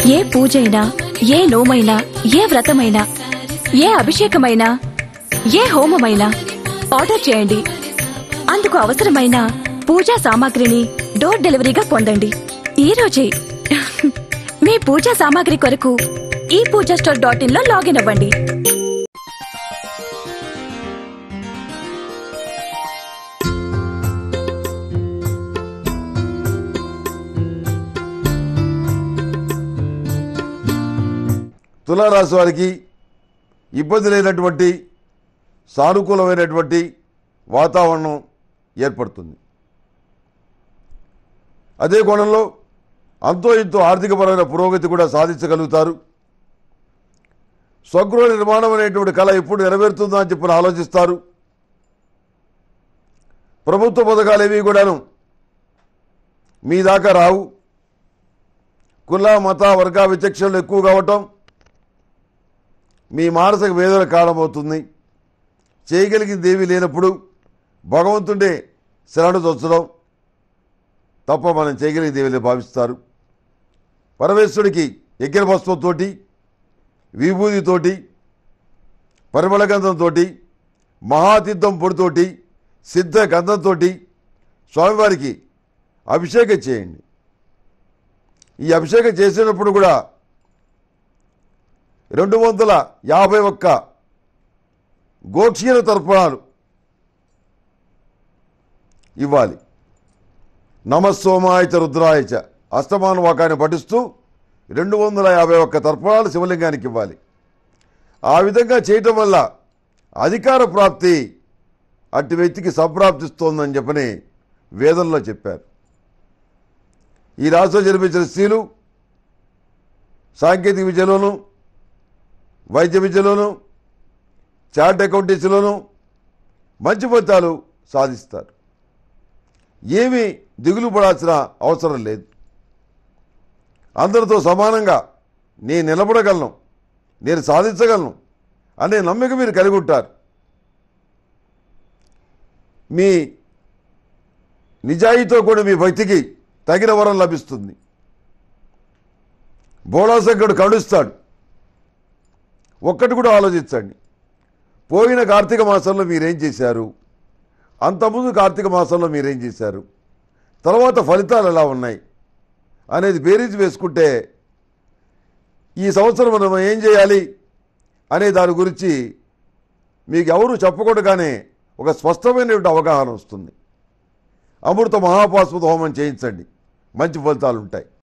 ఏ పూజైనా ఏ నోమైనా ఏ వ్రతమైనా ఏ అభిషేకమైనా ఏ హోమమైనా ఆర్డర్ చేయండి అందుకు అవసరమైన పూజా సామాగ్రిని డోర్ డెలివరీగా పొందండి ఈ రోజే మీ పూజా సామాగ్రి కొరకు ఈ పూజా స్టోర్ డాట్ ఇన్ లో లాగిన్ అవ్వండి తులారాశి వారికి ఇబ్బంది లేనటువంటి సానుకూలమైనటువంటి వాతావరణం ఏర్పడుతుంది అదే కోణంలో అంతో ఇంతో ఆర్థికపరమైన పురోగతి కూడా సాధించగలుగుతారు స్వగృహ నిర్మాణం అనేటువంటి కళ ఎప్పుడు నెరవేరుతుందా అని చెప్పి ఆలోచిస్తారు ప్రభుత్వ పథకాలు ఏవి కూడాను మీ దాకా రావు కుల మత వర్గ విచక్షణలు ఎక్కువ కావటం మీ మానసిక వేదన కారణమవుతుంది చేయగలిగింది ఏమీ లేనప్పుడు భగవంతుడే శరణు చొచ్చడం తప్ప మనం చేయగలిగింది ఏమీ లేదు భావిస్తారు పరమేశ్వరుడికి యజ్ఞ భస్మంతోటి విభూతితోటి పరిమళ గంధంతో మహాతీర్థం పొడితోటి సిద్ధ గంధంతో స్వామివారికి అభిషేకం చేయండి ఈ అభిషేకం చేసినప్పుడు కూడా రెండు వందల యాభై ఒక్క గోక్షీర తర్పణాలు ఇవ్వాలి నమస్సోమాయచ రుద్రాయచ అష్టమాన వాకాన్ని పఠిస్తూ రెండు వందల యాభై ఒక్క తర్పణాలు శివలింగానికి ఇవ్వాలి ఆ విధంగా చేయటం వల్ల అధికార ప్రాప్తి అట్టి వ్యక్తికి సంప్రాప్తిస్తోందని చెప్పని వేదంలో చెప్పారు ఈ రాశిలో జన్మించిన స్త్రీలు సాంకేతిక విద్యలోను వైద్య విద్యలోను చార్ట్ అకౌంటెన్సీలోను మంచి ఫలితాలు సాధిస్తారు ఏమీ దిగులు పడాల్సిన అవసరం లేదు అందరితో సమానంగా నేను నిలబడగలను నేను సాధించగలను అనే నమ్మిక మీరు కలిగి ఉంటారు మీ నిజాయితీతో కూడా మీ భక్తికి తగిన వరం లభిస్తుంది బోళాశంకరుడు కరుణిస్తాడు ఒక్కటి కూడా ఆలోచించండి పోయిన కార్తీక మాసంలో మీరేం చేశారు అంతకుముందు కార్తీక మాసంలో మీరేం చేశారు తర్వాత ఫలితాలు ఎలా ఉన్నాయి అనేది బేరీజ్ వేసుకుంటే ఈ సంవత్సరం మనం ఏం చేయాలి అనే దాని గురించి మీకు ఎవరు చెప్పకూడగానే ఒక స్పష్టమైనటువంటి అవగాహన వస్తుంది అమృత మహాపాస్పద హోమం చేయించండి మంచి ఫలితాలు ఉంటాయి